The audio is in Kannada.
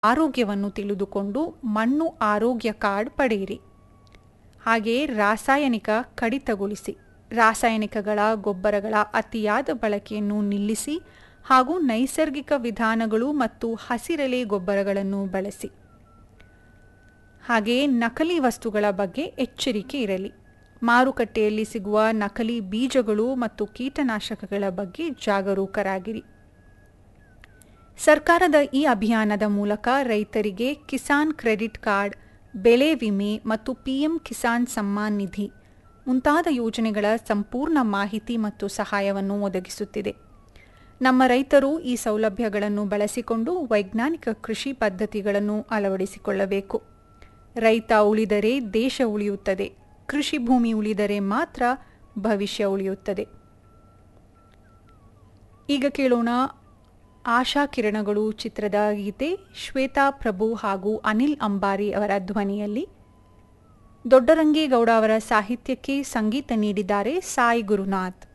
ಆರೋಗ್ಯವನ್ನು ತಿಳಿದುಕೊಂಡು ಮಣ್ಣು ಆರೋಗ್ಯ ಕಾರ್ಡ್ ಪಡೆಯಿರಿ ಹಾಗೆಯೇ ರಾಸಾಯನಿಕ ಕಡಿತಗೊಳಿಸಿ ರಾಸಾಯನಿಕಗಳ ಗೊಬ್ಬರಗಳ ಅತಿಯಾದ ಬಳಕೆಯನ್ನು ನಿಲ್ಲಿಸಿ ಹಾಗೂ ನೈಸರ್ಗಿಕ ವಿಧಾನಗಳು ಮತ್ತು ಹಸಿರೆಲೆ ಗೊಬ್ಬರಗಳನ್ನು ಬಳಸಿ ಹಾಗೆಯೇ ನಕಲಿ ವಸ್ತುಗಳ ಬಗ್ಗೆ ಎಚ್ಚರಿಕೆ ಇರಲಿ ಮಾರುಕಟ್ಟೆಯಲ್ಲಿ ಸಿಗುವ ನಕಲಿ ಬೀಜಗಳು ಮತ್ತು ಕೀಟನಾಶಕಗಳ ಬಗ್ಗೆ ಜಾಗರೂಕರಾಗಿರಿ ಸರ್ಕಾರದ ಈ ಅಭಿಯಾನದ ಮೂಲಕ ರೈತರಿಗೆ ಕಿಸಾನ್ ಕ್ರೆಡಿಟ್ ಕಾರ್ಡ್ ಬೆಳೆ ವಿಮೆ ಮತ್ತು ಪಿಎಂ ಕಿಸಾನ್ ಸಮ್ಮಾನ್ ನಿಧಿ ಮುಂತಾದ ಯೋಜನೆಗಳ ಸಂಪೂರ್ಣ ಮಾಹಿತಿ ಮತ್ತು ಸಹಾಯವನ್ನು ಒದಗಿಸುತ್ತಿದೆ ನಮ್ಮ ರೈತರು ಈ ಸೌಲಭ್ಯಗಳನ್ನು ಬಳಸಿಕೊಂಡು ವೈಜ್ಞಾನಿಕ ಕೃಷಿ ಪದ್ಧತಿಗಳನ್ನು ಅಳವಡಿಸಿಕೊಳ್ಳಬೇಕು ರೈತ ಉಳಿದರೆ ದೇಶ ಉಳಿಯುತ್ತದೆ ಕೃಷಿ ಭೂಮಿ ಉಳಿದರೆ ಮಾತ್ರ ಭವಿಷ್ಯ ಉಳಿಯುತ್ತದೆ ಈಗ ಕೇಳೋಣ ಆಶಾ ಕಿರಣಗಳು ಚಿತ್ರದ ಗೀತೆ ಶ್ವೇತಾ ಪ್ರಭು ಹಾಗೂ ಅನಿಲ್ ಅಂಬಾರಿ ಅವರ ಧ್ವನಿಯಲ್ಲಿ ದೊಡ್ಡರಂಗೇಗೌಡ ಅವರ ಸಾಹಿತ್ಯಕ್ಕೆ ಸಂಗೀತ ನೀಡಿದ್ದಾರೆ ಸಾಯಿ ಗುರುನಾಥ್